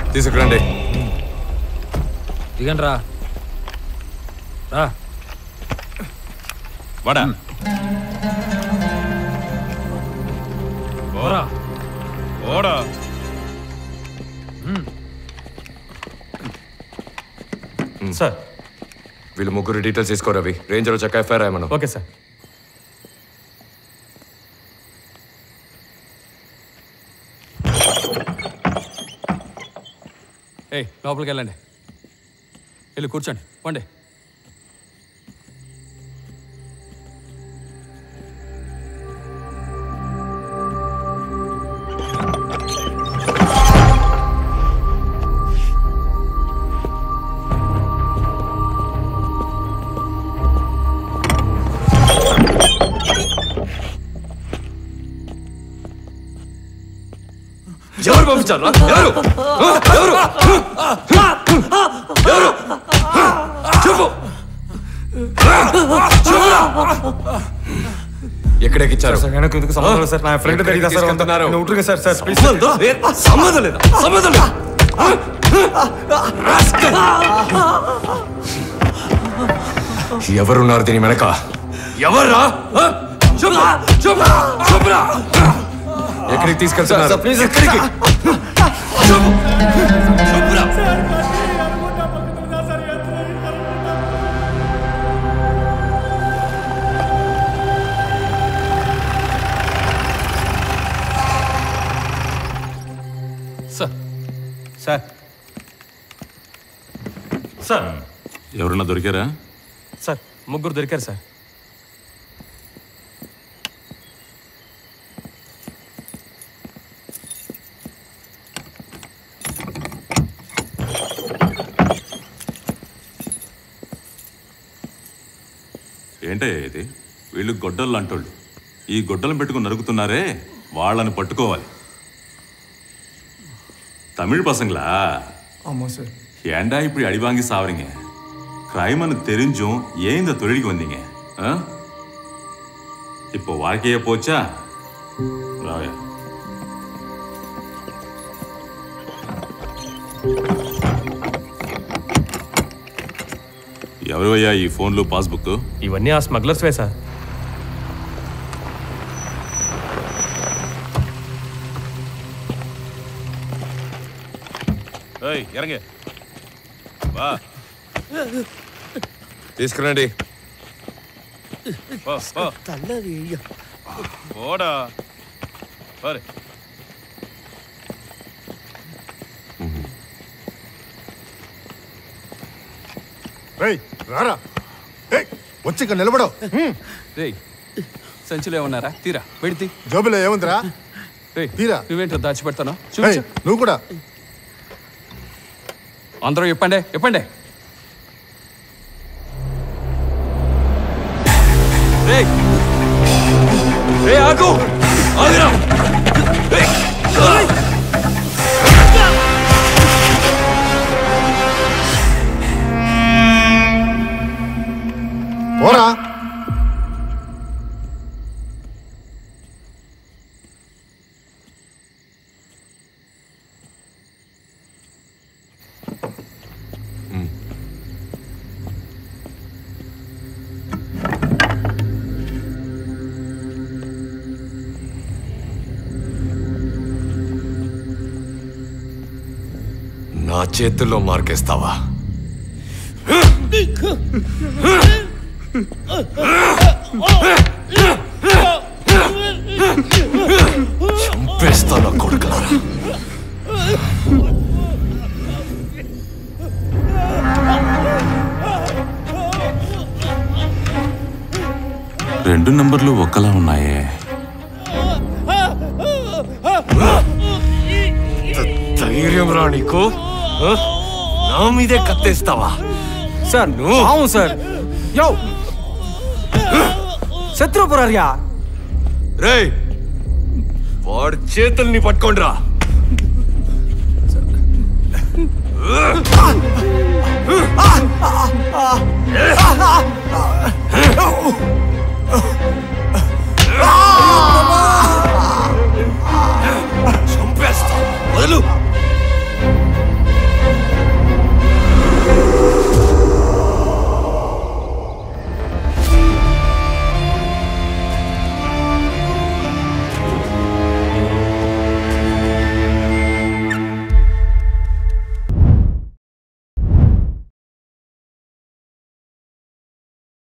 తీసుకురండి దిగండి రా రా వాడా పోరా ఓడా సార్ వీళ్ళు ముగ్గురు డీటెయిల్స్ తీసుకో రవి రేంజర్ వచ్చాక ఎఫ్ఐఆర్ రాయమను ఓకే సార్ ఏయ్ లోపలికి వెళ్ళండి వెళ్ళి కూర్చోండి పండి ఎవరు పంపించారు ఎవరు ఆ? ఎవరు ఎవరు చెప్పు చెప్పురా. ఎక్కడికిచ్చారు సార్ వెనక్కి ఎందుకు సంబంధం లేదు సార్ నా ఫ్రెండ్ ఎక్కడికి దగ్గర సార్ తీసుకెళ్తున్నారు? నేను ఉంటుగా సార్ సార్ ప్లీజ్ సంబంధం లేదు. సంబంధం లేదా సంబంధం లేదా రాస్కల్. ఎవరున్నారు దీని వెనక ఎవర్రా ఆ? చెప్పు చెప్పు చెప్పురా ఎక్కడికి తీసుకెళ్తున్నారు ప్లీజ్ ఎక్కడికి చెప్పు చెప్పురా సార్ సార్ సార్ ఎవరన్నా దొరికారా సార్ ముగ్గురు దొరికారు సార్ ఏంటయ్యా ఇది వీళ్ళు గొడ్డళ్ళు అంటోళ్ళు ఈ గొడ్డలను పెట్టుకుని నరుకుతున్నారే వాళ్ళని పట్టుకోవాలి தமிழ் பசங்களா ஆமாம் சார் ஏன்டா இப்படி அடி வாங்கி சாவறீங்க கிரைம்னு தெரிஞ்சும் ஏன் இந்த தொழிலுக்கு வந்தீங்க ஆ? இப்போ வாழ்க்கையே போச்சா ராயா ఎవరివయ్యా ఈ ఫోన్లు పాస్బుక్ ఇవన్నీ ఆ స్మగ్లర్స్వే సార్ ఏయ్ ఇరంగే వా తీసుకురండి పో, పో. పోడా సరే రేయ్ రారా ఏయ్, వచ్చి ఇక్కడ నిలబడవు రేయ్ సంచిలో ఏమన్నారా తీరా పెడితే జోబులో ఏముందిరా రేయ్ తీరా. నువ్వేంటో దాచిపెడతాను ఏయ్, చూపించు నువ్వు కూడా అందరూ చెప్పండి చెప్పండి రేయ్ రే ఆగు ఆగురా రేయ్! పోరా నా చేతుల్లో మార్కేస్తావా చంపేస్తాను కొడుకులారా రెండు నంబర్లు ఒక్కలా ఉన్నాయే ధైర్యం రా నీకు ఆ? నా మీదే కత్తేస్తావా సార్ నువ్వు అవును సార్ యో శత్రుపురార్యా రేయ్ వాడి చేతుల్ని పట్టుకోండిరా